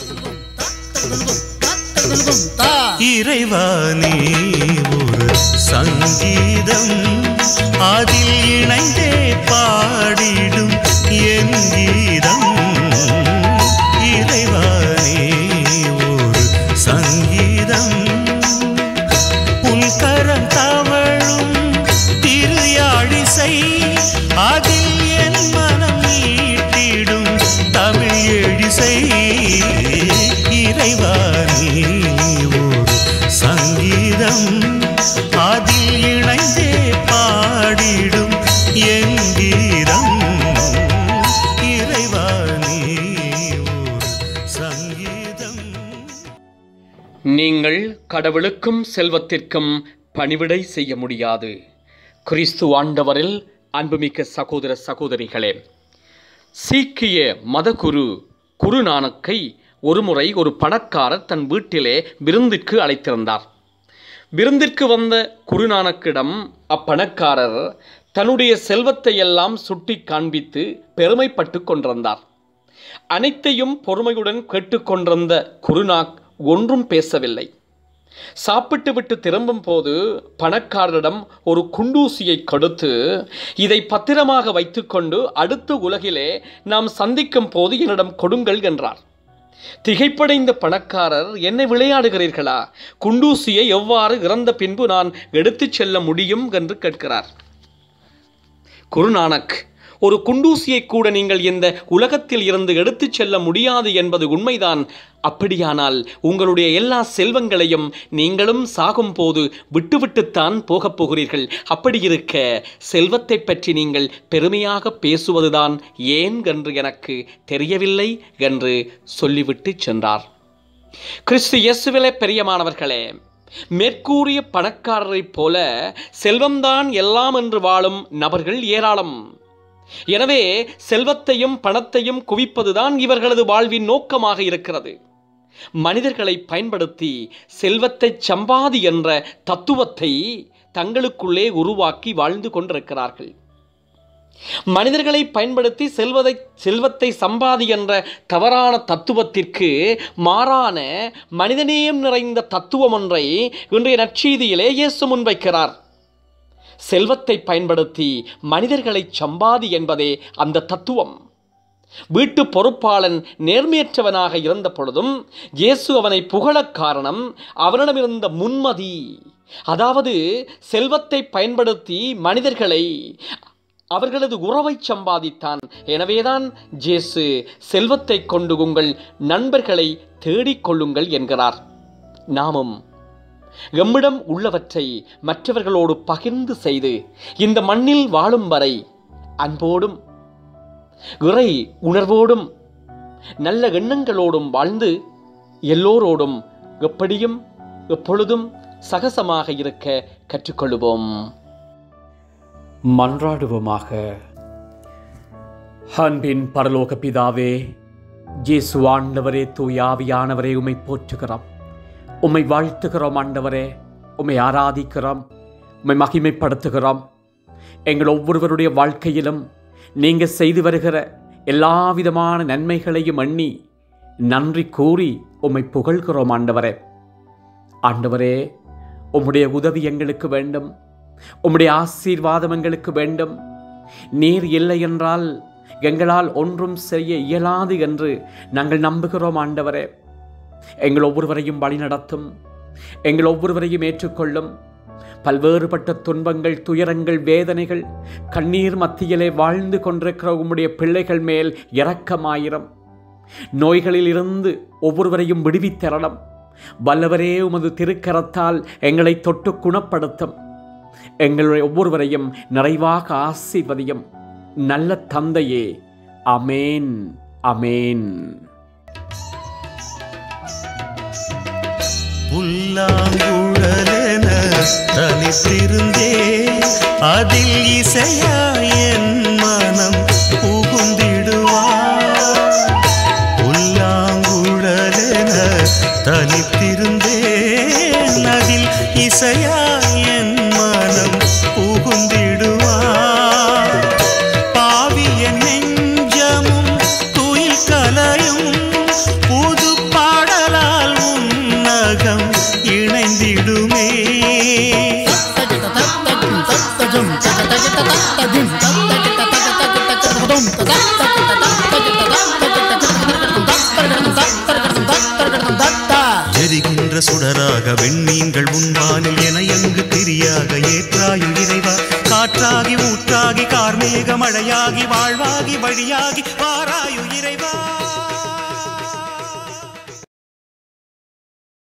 இறைவானே ஒரு சங்கீதம் அதில் இணைந்தே பாடிடும் என் கீதம் இறைவானே ஒரு சங்கீதம் உன் கரம் தவழும் திருயாழிசை அதில் என் மனம் மீட்டிடும் தமிழ் எழிசை இறைவானே ஒரு சங்கீதம் அதில் இணைந்தே பாடிடும் என் கீதம் இறைவானே ஒரு சங்கீதம் நீங்கள் கடவுளுக்கும் செல்வத்திற்கும் பணிவிடை செய்ய முடியாது கிறிஸ்து ஆண்டவரில் அன்புமிக்க சகோதர சகோதரிகளே சீக்கிய மதகுரு குருநானக்கை ஒருமுறை ஒரு பணக்காரர் தன் வீட்டிலே விருந்திற்கு அழைத்திருந்தார் விருந்திற்கு வந்த குருநானக்கிடம் அப்பணக்காரர் தன்னுடைய செல்வத்தை எல்லாம் சுட்டி காண்பித்து பெருமைப்பட்டு கொண்டிருந்தார் அனைத்தையும் பொறுமையுடன் கேட்டுக்கொண்டிருந்த குருநாக் ஒன்றும் பேசவில்லை சாப்பிட்டு விட்டு திரும்பும் போது பணக்காரரிடம் ஒரு குண்டூசியை கொடுத்து இதை பத்திரமாக வைத்துக்கொண்டு அடுத்த உலகிலே நாம் சந்திக்கும் போது என்னிடம் கொடுங்கள் என்றார் திகைப்படைந்த பணக்காரர் என்னை விளையாடுகிறீர்களா குண்டூசியை எவ்வாறு இறந்த பின்பு நான் எடுத்துச் செல்ல முடியும் என்று கேட்கிறார் குருநானக் ஒரு குண்டூசியை கூட நீங்கள் இந்த உலகத்தில் இருந்து எடுத்துச் செல்ல முடியாது என்பது உண்மைதான் அப்படியானால் உங்களுடைய எல்லா செல்வங்களையும் நீங்களும் சாகும் போது விட்டுவிட்டுத்தான் போகப் போகிறீர்கள் அப்படி இருக்க செல்வத்தை பற்றி நீங்கள் பெருமையாக பேசுவதுதான் ஏன் என்று எனக்கு தெரியவில்லை என்று சொல்லிவிட்டு சென்றார் கிறிஸ்து இயேசுவிலே பெரியமானவர்களே மேற்கூறிய பணக்காரரைப் போல செல்வம்தான் எல்லாம் என்று வாழும் நபர்கள் ஏராளம் எனவே செல்வத்தையும் பணத்தையும் குவிப்பதுதான் இவர்களது வாழ்வின் நோக்கமாக இருக்கிறது மனிதர்களை பயன்படுத்தி செல்வத்தை சம்பாதி என்ற தத்துவத்தை தங்களுக்குள்ளே உருவாக்கி வாழ்ந்து கொண்டிருக்கிறார்கள் மனிதர்களை பயன்படுத்தி செல்வதை செல்வத்தை சம்பாதி என்ற தவறான தத்துவத்திற்கு மாறான மனிதநேயம் நிறைந்த தத்துவம் ஒன்றை இன்றைய நற்செய்தியிலே இயேசு முன்வைக்கிறார் செல்வத்தை பயன்படுத்தி மனிதர்களை சம்பாதி என்பதே அந்த தத்துவம் வீட்டு பொறுப்பாளன் நேர்மையற்றவனாக இருந்த பொழுதும் இயேசு அவனை புகழக் காரணம் அவனிடமிருந்த முன்மதி அதாவது செல்வத்தை பயன்படுத்தி மனிதர்களை அவர்களது உறவை சம்பாதித்தான் எனவேதான் ஜேசு செல்வத்தை கொண்டு உங்கள் நண்பர்களை தேடிக்கொள்ளுங்கள் என்கிறார் நாமும் எம்மிடம் உள்ளவற்றை மற்றவர்களோடு பகிர்ந்து செய்து இந்த மண்ணில் வாழும் வரை அன்போடும் இறை உணர்வோடும் நல்ல எண்ணங்களோடும் வாழ்ந்து எல்லோரோடும் எப்படியும் எப்பொழுதும் சகசமாக இருக்க கற்றுக்கொள்வோம் மன்றாடுவோமாக அன்பின் பரலோக பிதாவே இயேசு ஆண்டவரே தூயாவியானவரே உம்மை போற்றுகிறோம் உம்மை வாழ்த்துகிறோம் ஆண்டவரே உம்மை ஆராதிக்கிறோம் உம்மை மகிமைப்படுத்துகிறோம் எங்கள் ஒவ்வொருவருடைய வாழ்க்கையிலும் நீங்கள் செய்து வருகிற எல்லா விதமான நன்மைகளையும் எண்ணி நன்றி கூறி உம்மை புகழ்கிறோம் ஆண்டவரே ஆண்டவரே உம்முடைய உதவி எங்களுக்கு வேண்டும் உம்முடைய ஆசீர்வாதம் எங்களுக்கு வேண்டும் நீர் இல்லை என்றால் எங்களால் ஒன்றும் செய்ய இயலாது என்று நாங்கள் நம்புகிறோம் ஆண்டவரே எங்கள் ஒவ்வொருவரையும் வழிநடத்தும் எங்கள் ஒவ்வொருவரையும் ஏற்றுக்கொள்ளும் பல்வேறுபட்ட துன்பங்கள் துயரங்கள் வேதனைகள் கண்ணீர் மத்தியிலே வாழ்ந்து கொண்டிருக்கிற உம்முடைய பிள்ளைகள் மேல் இரக்கமாயிரம் நோய்களில் இருந்து ஒவ்வொருவரையும் விடுவித்தரணும் வல்லவரே உமது திருக்கரத்தால் எங்களை தொட்டு குணப்படுத்தும் எங்களுடைய ஒவ்வொருவரையும் நிறைவாக ஆசீர்வதியும் நல்ல தந்தையே அமேன் அமேன் புல்லாங்குழலென தனித்திருந்தே அதில் இசையாயன் மனம் புகுந்திடுவார் புல்லாங்குழலென தனித்திருந்தேன் அதில் இசையாயன் மனம் புகுந்திடுவார் பாவிய நெஞ்சமும் துயில் கலையும் புது பா எரிகின்ற சுடராக வெண்மீன்கள் உன்வானில் என எங்கு திரியாக ஏற்றாயு இறைவா காற்றாகி ஊற்றாகி கார்மேக மழையாகி வாழ்வாகி வழியாகி வாராயு இறைவா